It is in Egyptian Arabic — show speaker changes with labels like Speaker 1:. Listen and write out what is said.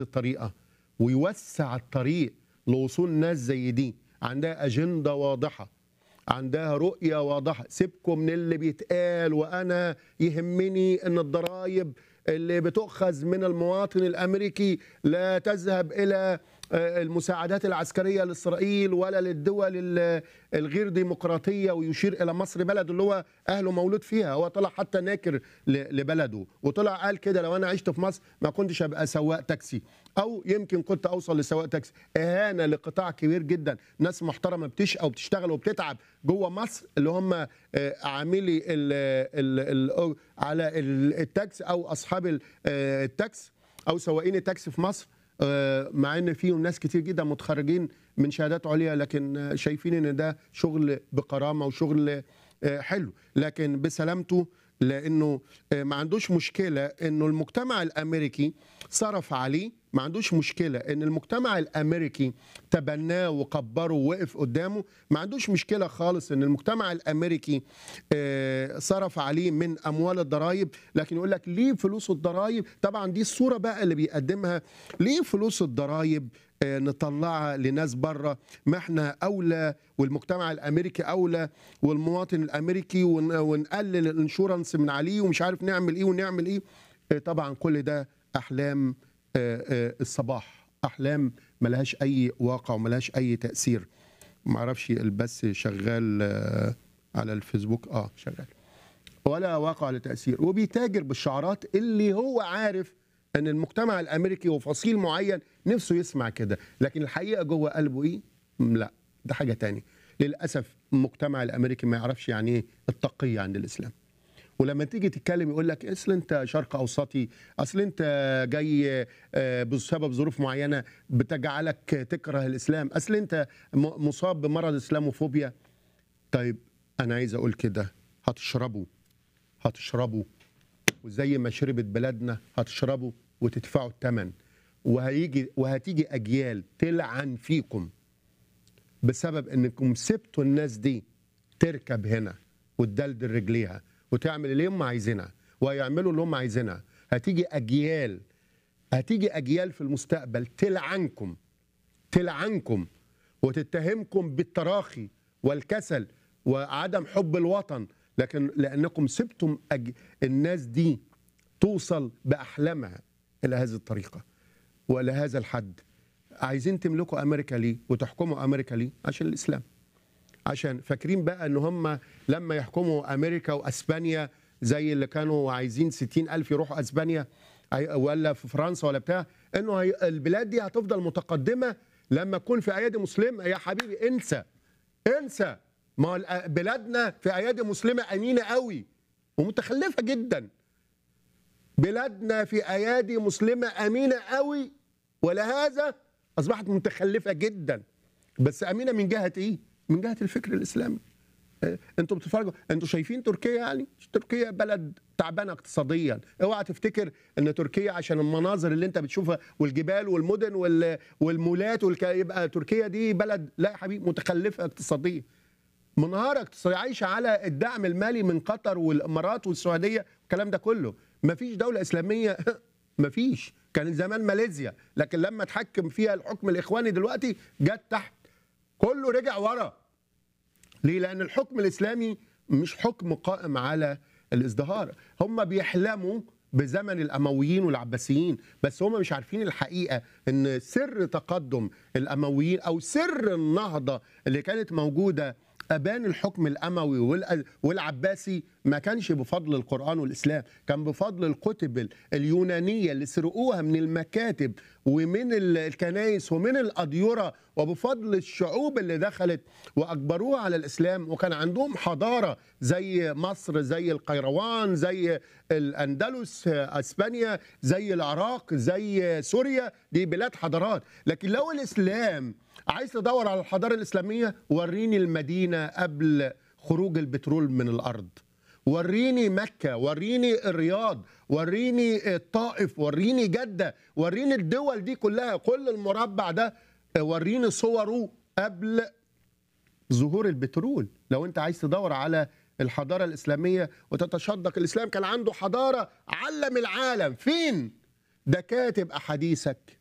Speaker 1: الطريقه ويوسع الطريق لوصول ناس زي دي عندها اجنده واضحه عندها رؤيه واضحه سيبكم من اللي بيتقال وانا يهمني ان الضرائب اللي بتؤخذ من المواطن الامريكي لا تذهب الى آه، المساعدات العسكريه لاسرائيل ولا للدول ال- الغير ديمقراطيه ويشير الى مصر بلد اللي هو اهله مولود فيها هو طلع حتى ناكر ل- لبلده وطلع قال كده لو انا عشت في مصر ما كنتش ابقى سواق تاكسي او يمكن كنت اوصل لسواق تاكسي اهانه لقطاع كبير جدا ناس محترمه بتشقى وبتشتغل وبتتعب جوه مصر اللي هم آه، عاملي ال ال ال على ال- التاكس او اصحاب ال- آه، التاكس او سواقين التاكسي في مصر آه، مع ان فيهم ناس كتير جدا متخرجين من شهادات عليا لكن آه، شايفين ان ده شغل بكرامه وشغل آه، حلو لكن بسلامته لانه آه، ما عندوش مشكله انه المجتمع الامريكي صرف عليه ما عندوش مشكله ان المجتمع الامريكي تبناه وكبره ووقف قدامه ما عندوش مشكله خالص ان المجتمع الامريكي آه، صرف عليه من اموال الضرائب لكن يقول لك ليه فلوس الضرائب طبعا دي الصوره بقى اللي بيقدمها ليه فلوس الضرائب آه، نطلعها لناس بره ما احنا اولى والمجتمع الامريكي اولى والمواطن الامريكي ون- ونقلل الانشورنس من عليه ومش عارف نعمل ايه ونعمل ايه آه، طبعا كل ده احلام آه، آه، الصباح احلام ملهاش اي واقع وملهاش اي تاثير معرفش البث شغال آه، على الفيسبوك اه شغال ولا واقع لتاثير وبيتاجر بالشعارات اللي هو عارف ان المجتمع الامريكي وفصيل معين نفسه يسمع كده لكن الحقيقه جوه قلبه ايه م، لا ده حاجه تاني للاسف المجتمع الامريكي ما يعرفش يعني ايه التقيه عند الاسلام ولما تيجي تتكلم يقول لك اصل انت شرق اوسطي اصل انت جاي آه، بسبب ظروف معينه بتجعلك تكره الاسلام اصل انت م- مصاب بمرض اسلاموفوبيا طيب انا عايز اقول كده هتشربوا هتشربوا وزي ما شربت بلادنا هتشربوا وتدفعوا الثمن وهيجي وهتيجي اجيال تلعن فيكم بسبب انكم سبتوا الناس دي تركب هنا وتدلدل رجليها وتعمل اللي هم عايزينها وهيعملوا اللي هم عايزينها هتيجي اجيال هتيجي اجيال في المستقبل تلعنكم تلعنكم وتتهمكم بالتراخي والكسل وعدم حب الوطن لكن لانكم سبتم أج... الناس دي توصل باحلامها الى هذه الطريقه والى هذا الحد عايزين تملكوا امريكا ليه وتحكموا امريكا ليه عشان الاسلام عشان فاكرين بقى ان هم لما يحكموا امريكا واسبانيا زي اللي كانوا عايزين 60 الف يروحوا اسبانيا أي- ولا في فرنسا ولا بتاع انه هي البلاد دي هتفضل متقدمه لما تكون في ايادي مسلمه يا حبيبي انسى انسى ما هو الأ- بلادنا في ايادي مسلمه امينه قوي ومتخلفه جدا بلادنا في ايادي مسلمه امينه قوي ولهذا اصبحت متخلفه جدا بس امينه من جهه ايه؟ من جهه الفكر الاسلامي آه، انتوا بتتفرجوا انتوا شايفين تركيا يعني تركيا بلد تعبانه اقتصاديا اوعى تفتكر ان تركيا عشان المناظر اللي انت بتشوفها والجبال والمدن وال- والمولات والك... يبقى تركيا دي بلد لا يا حبيبي متخلفه اقتصاديا منهارة اقتصادية عايشة على الدعم المالي من قطر والإمارات والسعودية والكلام ده كله مفيش دولة إسلامية مفيش كانت زمان ماليزيا لكن لما تحكم فيها الحكم الإخواني دلوقتي جت تحت كله رجع ورا ليه؟ لأن الحكم الإسلامي مش حكم قائم على الازدهار هم بيحلموا بزمن الأمويين والعباسيين بس هم مش عارفين الحقيقة أن سر تقدم الأمويين أو سر النهضة اللي كانت موجودة أبان الحكم الأموي والأ- والعباسي ما كانش بفضل القرآن والإسلام كان بفضل الكتب ال- اليونانية اللي سرقوها من المكاتب ومن ال- الكنائس ومن الأديرة وبفضل الشعوب اللي دخلت وأجبروها على الإسلام وكان عندهم حضارة زي مصر زي القيروان زي الأندلس أسبانيا زي العراق زي سوريا دي بلاد حضارات لكن لو الإسلام عايز تدور على الحضارة الإسلامية وريني المدينة قبل خروج البترول من الأرض وريني مكة وريني الرياض وريني الطائف وريني جدة وريني الدول دي كلها كل المربع ده وريني صوره قبل ظهور البترول لو انت عايز تدور على الحضارة الإسلامية وتتشدق الإسلام كان عنده حضارة علم العالم فين ده كاتب أحاديثك